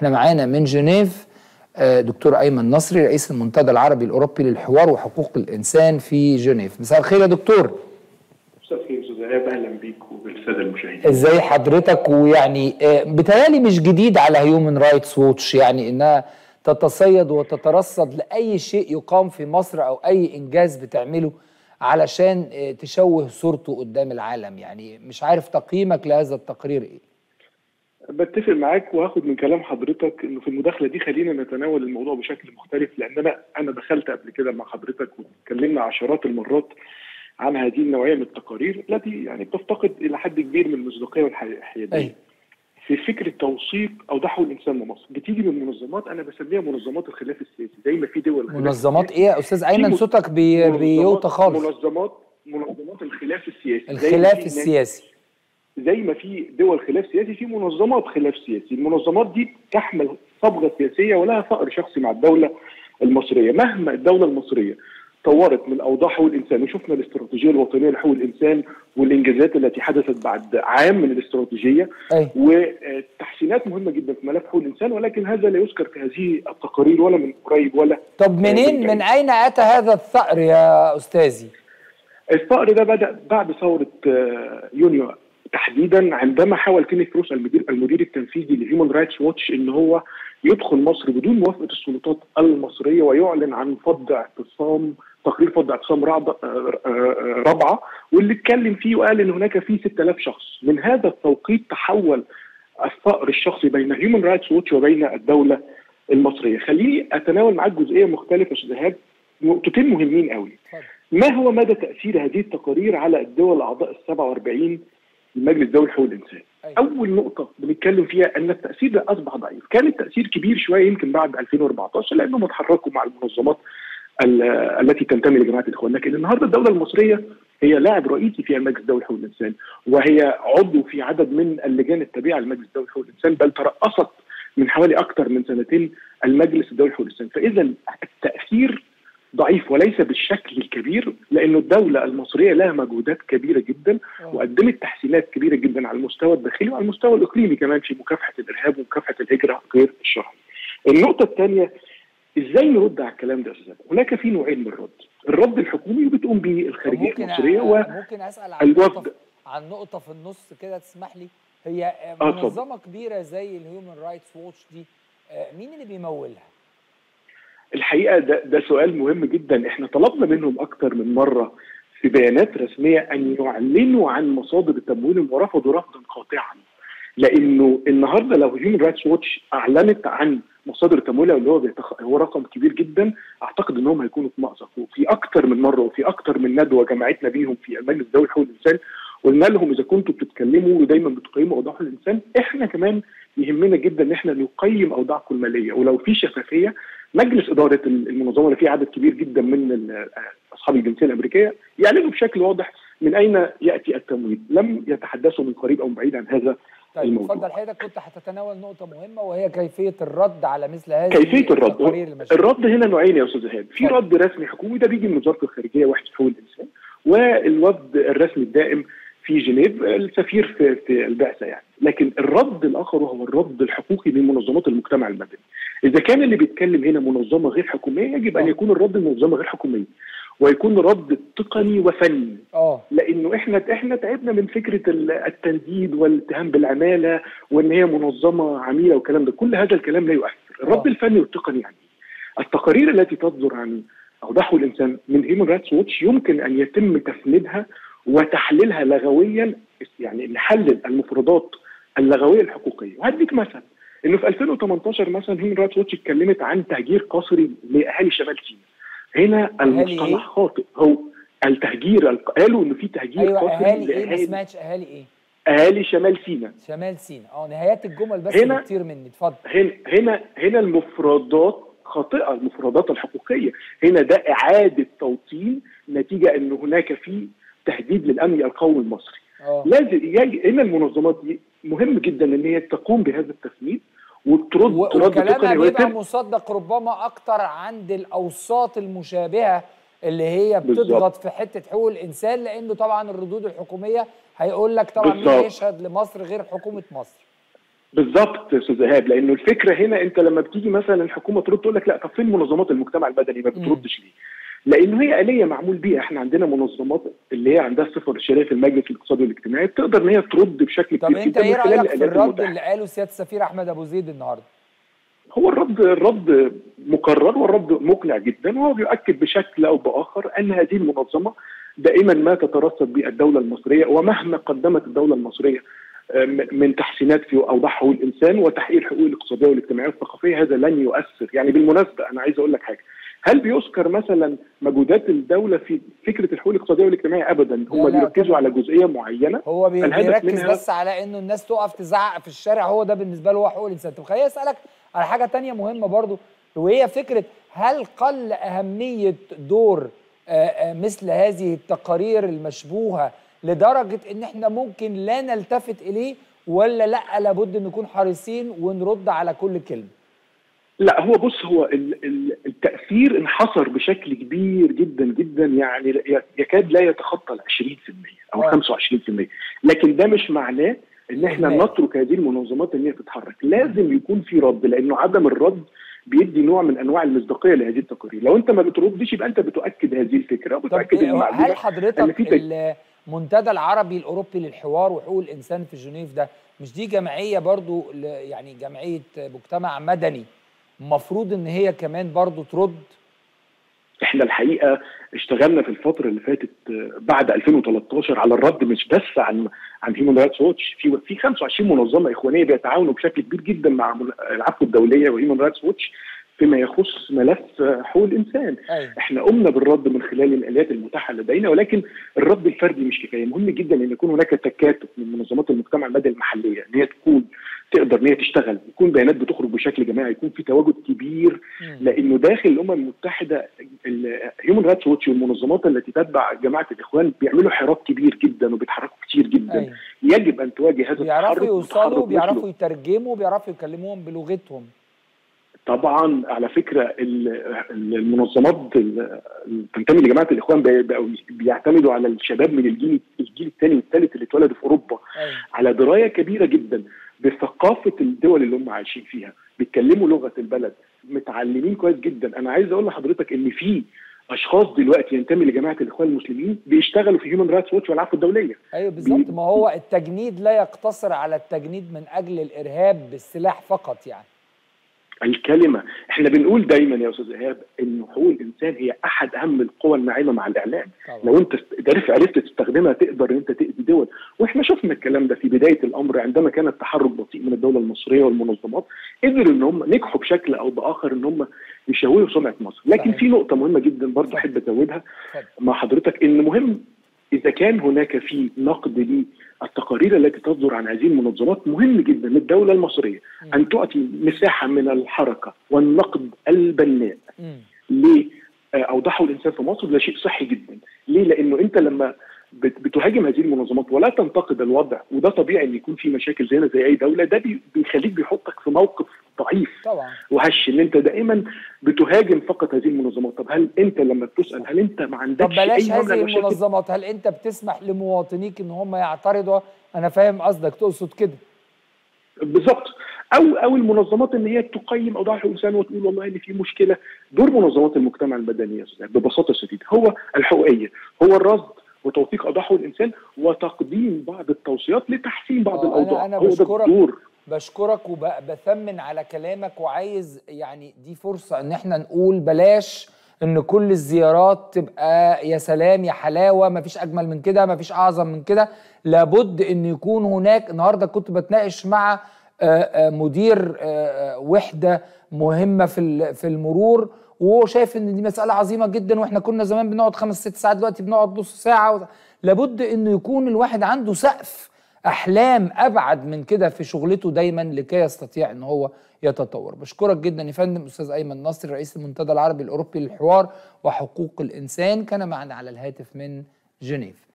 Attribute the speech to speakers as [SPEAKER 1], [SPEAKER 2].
[SPEAKER 1] احنا معانا من جنيف آه، دكتور ايمن نصري رئيس المنتدى العربي الاوروبي للحوار وحقوق الانسان في جنيف مساء الخير يا دكتور
[SPEAKER 2] مساء الخير استاذ ايهاب اهلا بيك وبالساده المشاهدين
[SPEAKER 1] ازاي حضرتك ويعني آه، بتهيألي مش جديد على هيومن رايتس ووتش يعني انها تتصيد وتترصد لاي شيء يقام في مصر او اي انجاز بتعمله علشان آه، تشوه صورته قدام العالم يعني مش عارف تقييمك لهذا التقرير ايه
[SPEAKER 2] بتفق معاك وهاخد من كلام حضرتك انه في المداخله دي خلينا نتناول الموضوع بشكل مختلف لان انا انا دخلت قبل كده مع حضرتك واتكلمنا عشرات المرات عن هذه النوعيه من التقارير التي يعني بتفتقد الى حد كبير من المصداقيه والحياديه.
[SPEAKER 1] أي.
[SPEAKER 2] في فكره توثيق او دحو الانسان لمصر بتيجي من منظمات انا بسميها منظمات الخلاف السياسي زي ما في دول الخلاف
[SPEAKER 1] منظمات
[SPEAKER 2] السياسي،
[SPEAKER 1] ايه يا استاذ ايمن
[SPEAKER 2] في
[SPEAKER 1] صوتك بي
[SPEAKER 2] منظمات-
[SPEAKER 1] بيوطى خالص
[SPEAKER 2] منظمات منظمات الخلاف السياسي زي ما
[SPEAKER 1] الخلاف
[SPEAKER 2] في
[SPEAKER 1] السياسي
[SPEAKER 2] زي ما في دول خلاف سياسي في منظمات خلاف سياسي المنظمات دي تحمل صبغه سياسيه ولها ثأر شخصي مع الدوله المصريه مهما الدوله المصريه طورت من اوضاع حقوق الانسان وشفنا الاستراتيجيه الوطنيه لحقوق الانسان والانجازات التي حدثت بعد عام من الاستراتيجيه
[SPEAKER 1] اي
[SPEAKER 2] وتحسينات مهمه جدا في ملف حقوق الانسان ولكن هذا لا يذكر في هذه التقارير ولا من قريب ولا
[SPEAKER 1] طب منين من اين اتى هذا الثأر يا استاذي
[SPEAKER 2] الثأر ده بدأ بعد ثورة آه، يونيو تحديدا عندما حاول كينيث روس المدير المدير التنفيذي لهيومن رايتس واتش ان هو يدخل مصر بدون موافقه السلطات المصريه ويعلن عن فض اعتصام تقرير فض اعتصام رعب- آه، آه، آه، رابعه واللي اتكلم فيه وقال ان هناك فيه 6000 شخص من هذا التوقيت تحول الثأر الشخصي بين هيومن رايتس واتش وبين الدوله المصريه خليني اتناول معاك جزئيه مختلفه يا استاذ ايهاب نقطتين مهمين قوي
[SPEAKER 1] اتفضل.
[SPEAKER 2] ما هو مدى تأثير هذه التقارير على الدول الأعضاء ال 47 لمجلس دولي حقوق الإنسان؟
[SPEAKER 1] أيوة.
[SPEAKER 2] أول نقطة بنتكلم فيها أن التأثير ده أصبح ضعيف، كان التأثير كبير شوية يمكن بعد 2014 لأنهم اتحركوا مع المنظمات ال- التي تنتمي لجماعة الإخوان، لكن النهارده الدولة المصرية هي لاعب رئيسي في المجلس الدولي لحقوق الإنسان، وهي عضو في عدد من اللجان التابعة للمجلس الدولي لحقوق الإنسان، بل ترأست من حوالي أكثر من سنتين المجلس الدولي لحقوق الإنسان، فإذا التأثير ضعيف وليس بالشكل الكبير لانه الدوله المصريه لها مجهودات كبيره جدا
[SPEAKER 1] آه.
[SPEAKER 2] وقدمت تحسينات كبيره جدا على المستوى الداخلي وعلى المستوى الاقليمي كمان في مكافحه الارهاب ومكافحه الهجره غير الشرعيه. النقطه الثانيه ازاي نرد على الكلام ده يا استاذ؟ هناك في نوعين من الرد، الرد الحكومي وبتقوم به
[SPEAKER 1] طب
[SPEAKER 2] الخارجيه
[SPEAKER 1] ممكن
[SPEAKER 2] المصريه
[SPEAKER 1] أ-
[SPEAKER 2] و
[SPEAKER 1] ممكن اسال عن
[SPEAKER 2] الوفد.
[SPEAKER 1] نقطه عن نقطه في النص كده تسمح لي هي آه،
[SPEAKER 2] آه، اتفضل.
[SPEAKER 1] منظمه كبيره زي الهيومن رايتس ووتش دي آه، مين اللي بيمولها؟
[SPEAKER 2] الحقيقه ده, ده سؤال مهم جدا احنا طلبنا منهم اكتر من مره في بيانات رسميه ان يعلنوا عن مصادر تمويلهم ورفضوا رفضا قاطعا لانه النهارده لو هيومن رايتس واتش اعلنت عن مصادر تمويلها اللي هو بيتخ... هو رقم كبير جدا اعتقد انهم هيكونوا في مأزق وفي اكتر من مره وفي اكتر من ندوه جمعتنا بيهم في المجلس الدولي لحقوق الانسان قلنا لهم اذا كنتوا بتتكلموا ودايما بتقيموا اوضاع حقوق الانسان احنا كمان يهمنا جدا ان احنا نقيم اوضاعكم الماليه ولو في شفافيه مجلس اداره المنظمه اللي فيه عدد كبير جدا من ال- اصحاب الجنسيه الامريكيه يعلنوا بشكل واضح من اين ياتي التمويل، لم يتحدثوا من قريب او من بعيد عن هذا
[SPEAKER 1] طيب
[SPEAKER 2] الموضوع.
[SPEAKER 1] اتفضل حضرتك كنت هتتناول نقطه مهمه وهي كيفيه الرد على مثل هذه
[SPEAKER 2] كيفيه الرد
[SPEAKER 1] التقارير المشاكل
[SPEAKER 2] الرد هنا نوعين يا استاذ ايهاب في
[SPEAKER 1] اتفضل.
[SPEAKER 2] رد رسمي حكومي ده بيجي من وزاره الخارجيه وحده حقوق الانسان والوفد الرسمي الدائم في جنيف السفير في في البعثه يعني لكن الرد الاخر وهو الرد الحقوقي من منظمات المجتمع المدني اذا كان اللي بيتكلم هنا منظمه غير حكوميه يجب ان
[SPEAKER 1] آه.
[SPEAKER 2] يكون الرد منظمه غير حكوميه ويكون رد تقني وفني
[SPEAKER 1] اه
[SPEAKER 2] لانه احنا احنا تعبنا من فكره ال- التنديد والاتهام بالعماله وان هي منظمه عميله والكلام ده كل هذا الكلام لا يؤثر الرد
[SPEAKER 1] آه.
[SPEAKER 2] الفني والتقني يعني التقارير التي تصدر عن اوضاع حقوق الانسان من هيومن رايتس ووتش يمكن ان يتم تفنيدها وتحليلها لغويا يعني نحلل المفردات اللغويه الحقوقيه وهديك مثل انه في 2018 مثلا هيومن رايتس ووتش اتكلمت عن تهجير قسري لاهالي شمال سيناء هنا
[SPEAKER 1] أهالي
[SPEAKER 2] المصطلح
[SPEAKER 1] إيه؟
[SPEAKER 2] خاطئ هو التهجير الق- قالوا انه في تهجير
[SPEAKER 1] ايوه
[SPEAKER 2] قسري
[SPEAKER 1] اهالي ايه ما
[SPEAKER 2] لأهالي-
[SPEAKER 1] سمعتش اهالي ايه؟
[SPEAKER 2] اهالي شمال سيناء
[SPEAKER 1] شمال سيناء اه نهايات الجمل بس
[SPEAKER 2] هنا-
[SPEAKER 1] بتطير مني اتفضل
[SPEAKER 2] هنا هنا هنا المفردات خاطئه المفردات الحقوقيه هنا ده اعاده توطين نتيجه ان هناك في تهديد للامن القومي المصري
[SPEAKER 1] اه
[SPEAKER 2] لازم يجي هنا المنظمات دي مهم جدا ان هي تقوم بهذا التفنيد وترد
[SPEAKER 1] و-
[SPEAKER 2] ترد
[SPEAKER 1] وكلامها
[SPEAKER 2] تقني
[SPEAKER 1] بيبقى
[SPEAKER 2] ويتم
[SPEAKER 1] مصدق ربما اكتر عند الاوساط المشابهه اللي هي
[SPEAKER 2] بالظبط.
[SPEAKER 1] بتضغط في حته حقوق الانسان لانه طبعا الردود الحكوميه هيقول لك طبعا مين
[SPEAKER 2] بالظبط.
[SPEAKER 1] يشهد لمصر غير حكومه مصر
[SPEAKER 2] بالظبط استاذ ايهاب لانه الفكره هنا انت لما بتيجي مثلا الحكومه ترد تقول لك لا طب فين منظمات المجتمع المدني ما بتردش ليه؟ لانه هي اليه معمول بيها احنا عندنا منظمات اللي هي عندها الصفه الرشاديه في المجلس الاقتصادي والاجتماعي بتقدر ان هي ترد بشكل
[SPEAKER 1] طب
[SPEAKER 2] كبير
[SPEAKER 1] انت
[SPEAKER 2] جدا
[SPEAKER 1] ايه
[SPEAKER 2] من خلال
[SPEAKER 1] رايك في
[SPEAKER 2] الآلات
[SPEAKER 1] الرد
[SPEAKER 2] المتاحة.
[SPEAKER 1] اللي قاله سياده السفير احمد ابو زيد النهارده
[SPEAKER 2] هو الرد الرد مكرر والرد مقنع جدا وهو بيؤكد بشكل او باخر ان هذه المنظمه دائما ما تترصد بالدوله المصريه ومهما قدمت الدوله المصريه آم، من تحسينات في اوضاع حقوق الانسان وتحقيق الحقوق الاقتصاديه والاجتماعيه والثقافيه هذا لن يؤثر يعني بالمناسبه انا عايز اقول لك حاجه هل بيذكر مثلا مجهودات الدوله في فكره الحقوق الاقتصاديه والاجتماعيه ابدا هم
[SPEAKER 1] لا،
[SPEAKER 2] بيركزوا
[SPEAKER 1] طبعاً.
[SPEAKER 2] على جزئيه معينه
[SPEAKER 1] هو بي-
[SPEAKER 2] الهدف
[SPEAKER 1] بيركز
[SPEAKER 2] منها-
[SPEAKER 1] بس على انه الناس تقف تزعق في الشارع هو ده بالنسبه له هو حقوق الانسان طب خليني اسالك على حاجه تانية مهمه برضو وهي فكره هل قل اهميه دور آه، آه، مثل هذه التقارير المشبوهه لدرجه ان احنا ممكن لا نلتفت اليه ولا لا لابد نكون حريصين ونرد على كل كلمه
[SPEAKER 2] لا هو بص هو ال- ال- التأثير انحصر بشكل كبير جدا جدا يعني ي- يكاد لا يتخطى ال 20% او
[SPEAKER 1] آه.
[SPEAKER 2] 25% لكن ده مش معناه ان احنا
[SPEAKER 1] إهمال.
[SPEAKER 2] نترك هذه المنظمات ان هي تتحرك لازم يكون في رد لانه عدم الرد بيدي نوع من انواع المصداقيه لهذه التقارير لو انت ما بتردش يبقى انت بتؤكد هذه الفكره
[SPEAKER 1] طب
[SPEAKER 2] وبتؤكد
[SPEAKER 1] هل
[SPEAKER 2] المعلومه إن
[SPEAKER 1] حضرتك
[SPEAKER 2] في تج-
[SPEAKER 1] المنتدى العربي الاوروبي للحوار وحقوق الانسان في جنيف ده مش دي جمعيه برضو ل- يعني جمعيه مجتمع مدني المفروض ان هي كمان برضو ترد
[SPEAKER 2] احنا الحقيقه اشتغلنا في الفتره اللي فاتت آه، بعد 2013 على الرد مش بس عن عن هيومن رايتس ووتش في في 25 منظمه اخوانيه بيتعاونوا بشكل كبير جدا مع من- العفو الدوليه وهيومن رايتس ووتش فيما يخص ملف آه، حقوق الانسان
[SPEAKER 1] ايوه
[SPEAKER 2] احنا قمنا بالرد من خلال الاليات المتاحه لدينا ولكن الرد الفردي مش كفايه مهم جدا ان يكون هناك تكاتف من منظمات المجتمع المدني المحليه ان هي تكون تقدر ان هي تشتغل يكون بيانات بتخرج بشكل جماعي يكون في تواجد كبير
[SPEAKER 1] مم.
[SPEAKER 2] لانه داخل الامم المتحده الهيومن رايتس ووتش والمنظمات التي تتبع جماعه الاخوان بيعملوا حراك كبير جدا وبيتحركوا كتير جدا
[SPEAKER 1] ايوه
[SPEAKER 2] يجب ان تواجه هذا
[SPEAKER 1] بيعرفوا
[SPEAKER 2] التحرك
[SPEAKER 1] يوصلوا
[SPEAKER 2] وتحرك
[SPEAKER 1] بيعرفوا
[SPEAKER 2] مثله.
[SPEAKER 1] يترجموا بيعرفوا يكلموهم بلغتهم
[SPEAKER 2] طبعا على فكره ال- ال- المنظمات ال- اللي تنتمي لجماعه الاخوان بي- بقوا بيعتمدوا على الشباب من الجيل الجيل الثاني والثالث اللي اتولدوا في اوروبا
[SPEAKER 1] ايوه
[SPEAKER 2] على درايه كبيره جدا بثقافه الدول اللي هم عايشين فيها بيتكلموا لغه البلد متعلمين كويس جدا انا عايز اقول لحضرتك ان في اشخاص دلوقتي ينتمي لجماعه الاخوان المسلمين بيشتغلوا في هيومن رايتس ووتش والعفو الدوليه
[SPEAKER 1] ايوه بالظبط ما هو التجنيد لا يقتصر على التجنيد من اجل الارهاب بالسلاح فقط يعني
[SPEAKER 2] الكلمه احنا بنقول دايما يا استاذ ايهاب ان حقوق الانسان هي احد اهم القوى الناعمه مع الاعلام
[SPEAKER 1] طبعا
[SPEAKER 2] لو انت عرفت عرفت تستخدمها تقدر ان انت تاذي دول واحنا شفنا الكلام ده في بدايه الامر عندما كان التحرك بطيء من الدوله المصريه والمنظمات قدروا ان هم نجحوا بشكل او باخر ان هم يشوهوا سمعه مصر لكن
[SPEAKER 1] صحيح.
[SPEAKER 2] في نقطه مهمه جدا برضه
[SPEAKER 1] اتفضل.
[SPEAKER 2] احب ازودها
[SPEAKER 1] اتفضل.
[SPEAKER 2] مع حضرتك ان مهم اذا كان هناك في نقد للتقارير التي تصدر عن هذه المنظمات مهم جدا للدوله المصريه
[SPEAKER 1] مم.
[SPEAKER 2] ان تعطي مساحه من الحركه والنقد البناء
[SPEAKER 1] مم.
[SPEAKER 2] لاوضاع الانسان في مصر ده شيء صحي جدا ليه لانه انت لما بت- بتهاجم هذه المنظمات ولا تنتقد الوضع وده طبيعي ان يكون في مشاكل زينا زي اي دوله ده بي- بيخليك بيحطك في موقف ضعيف
[SPEAKER 1] طبعا
[SPEAKER 2] وهش ان انت دائما بتهاجم فقط هذه المنظمات طب هل انت لما بتسال هل انت ما
[SPEAKER 1] طب
[SPEAKER 2] عندكش
[SPEAKER 1] بلاش
[SPEAKER 2] اي نوع من
[SPEAKER 1] هذه
[SPEAKER 2] المشاكل
[SPEAKER 1] المنظمات هل انت بتسمح لمواطنيك ان هم يعترضوا انا فاهم قصدك تقصد كده
[SPEAKER 2] بالظبط او او المنظمات ان هي تقيم اوضاع حقوق الانسان وتقول والله ان في مشكله دور منظمات المجتمع المدني يا أستاذ، ببساطه شديده هو الحقوقيه هو الرصد وتوثيق اوضاع حقوق الانسان وتقديم بعض التوصيات لتحسين بعض
[SPEAKER 1] آه، أنا-
[SPEAKER 2] الاوضاع
[SPEAKER 1] أنا
[SPEAKER 2] هو ده
[SPEAKER 1] بشكرك.
[SPEAKER 2] الدور
[SPEAKER 1] بشكرك وبثمن على كلامك وعايز يعني دي فرصة ان احنا نقول بلاش ان كل الزيارات تبقى يا سلام يا حلاوة مفيش اجمل من كده مفيش اعظم من كده لابد ان يكون هناك النهاردة كنت بتناقش مع آه، آه، مدير آه، آه، وحدة مهمة في ال- في المرور وهو شايف ان دي مسألة عظيمة جدا واحنا كنا زمان بنقعد خمس ست ساعات دلوقتي بنقعد نص ساعة و... لابد انه يكون الواحد عنده سقف احلام ابعد من كده في شغلته دايما لكي يستطيع ان هو يتطور بشكرك جدا يا فندم استاذ ايمن نصر رئيس المنتدى العربي الاوروبي للحوار وحقوق الانسان كان معنا على الهاتف من جنيف